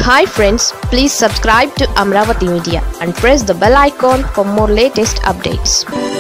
hi friends please subscribe to Amaravati media and press the bell icon for more latest updates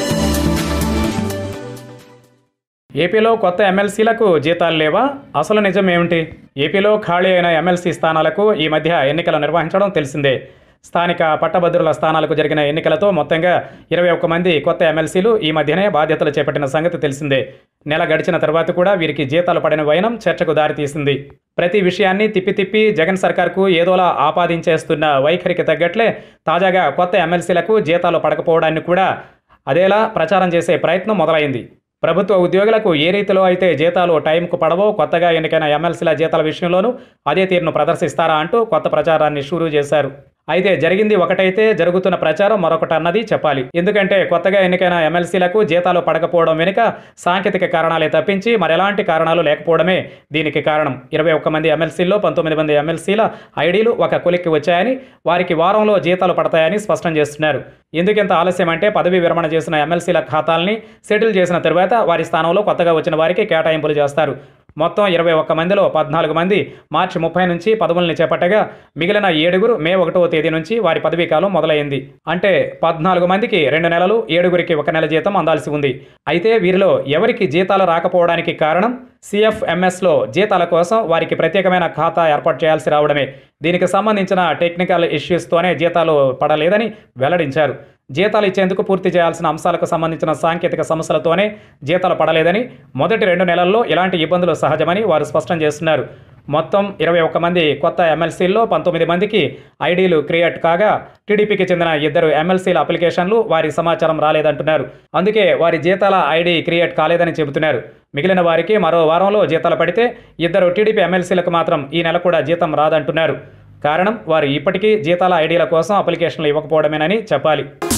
ఏపీలో కొత్త ఎమ్మెల్సీలకు జీతాలు లేవా అసలు నిజం ఏమిటి ఏపీలో ఖాళీ అయిన ఎమ్మెల్సీ స్థానాలకు ఈ మధ్య ఎన్నికలు నిర్వహించడం తెలిసిందే స్థానిక పట్టభద్రుల స్థానాలకు జరిగిన ఎన్నికలతో మొత్తంగా ఇరవై ఒక్క మంది కొత్త ఎమ్మెల్సీలు ఈ మధ్యనే బాధ్యతలు చేపట్టిన సంగతి తెలిసిందే నెల గడిచిన తర్వాత కూడా వీరికి జీతాలు పడిన వైనం చర్చకు దారితీసింది ప్రతి విషయాన్ని తిప్పి తిప్పి జగన్ సర్కార్కు ఏదోలా ఆపాదించేస్తున్న వైఖరికి తగ్గట్లే తాజాగా కొత్త ఎమ్మెల్సీలకు జీతాలు పడకపోవడాన్ని కూడా అదేలా ప్రచారం చేసే ప్రయత్నం మొదలైంది ప్రభుత్వ ఉద్యోగులకు ఏ రీతిలో అయితే జీతాలు టైంకు పడవో కొత్తగా ఎన్నికైన ఎమ్మెల్సీల జీతాల విషయంలోనూ అదే తీరును ప్రదర్శిస్తారా అంటూ కొత్త ప్రచారాన్ని షురూ చేశారు అయితే జరిగింది ఒకటైతే జరుగుతున్న ప్రచారం మరొకటి అన్నది చెప్పాలి ఎందుకంటే కొత్తగా ఎన్నికైన ఎమ్మెల్సీలకు జీతాలు పడకపోవడం వెనుక సాంకేతిక కారణాలే తప్పించి మరెలాంటి కారణాలు లేకపోవడమే దీనికి కారణం ఇరవై ఒక్క మంది ఎమ్మెల్సీల్లో పంతొమ్మిది మంది ఎమ్మెల్సీల ఐడీలు ఒక కొలిక్కి వచ్చాయని వారికి వారంలో జీతాలు పడతాయని స్పష్టం చేస్తున్నారు ఎందుకింత ఆలస్యం అంటే పదవి విరమణ చేసిన ఎమ్మెల్సీల ఖాతాల్ని సెటిల్ చేసిన తరువాత వారి స్థానంలో కొత్తగా వచ్చిన వారికి కేటాయింపులు చేస్తారు మొత్తం ఇరవై ఒక్క మందిలో పద్నాలుగు మంది మార్చి ముప్పై నుంచి పదవుల్ని చేపట్టగా మిగిలిన ఏడుగురు మే ఒకటవ తేదీ నుంచి వారి పదవీ కాలం మొదలైంది అంటే పద్నాలుగు మందికి రెండు నెలలు ఏడుగురికి ఒక నెల జీతం అందాల్సి ఉంది అయితే వీరిలో ఎవరికి జీతాలు రాకపోవడానికి కారణం సిఎఫ్ఎంఎస్లో జీతాల కోసం వారికి ప్రత్యేకమైన ఖాతా ఏర్పాటు చేయాల్సి రావడమే దీనికి సంబంధించిన టెక్నికల్ ఇష్యూస్తోనే జీతాలు పడలేదని వెల్లడించారు జీతాలు ఇచ్చేందుకు పూర్తి చేయాల్సిన అంశాలకు సంబంధించిన సాంకేతిక సమస్యలతోనే జీతాలు పడలేదని మొదటి రెండు నెలల్లో ఇలాంటి ఇబ్బందులు సహజమని వారు స్పష్టం చేస్తున్నారు మొత్తం ఇరవై ఒక్క మంది కొత్త ఎమ్మెల్సీల్లో పంతొమ్మిది మందికి ఐడీలు క్రియేట్ కాగా టీడీపీకి చెందిన ఇద్దరు ఎమ్మెల్సీల అప్లికేషన్లు వారి సమాచారం రాలేదంటున్నారు అందుకే వారి జీతాల ఐడి క్రియేట్ కాలేదని చెబుతున్నారు మిగిలిన వారికి మరో వారంలో జీతాలు పడితే ఇద్దరు టీడీపీ ఎమ్మెల్సీలకు మాత్రం ఈ నెల కూడా జీతం రాదంటున్నారు కారణం వారు ఇప్పటికీ జీతాల ఐడీల కోసం అప్లికేషన్లు ఇవ్వకపోవడమేనని చెప్పాలి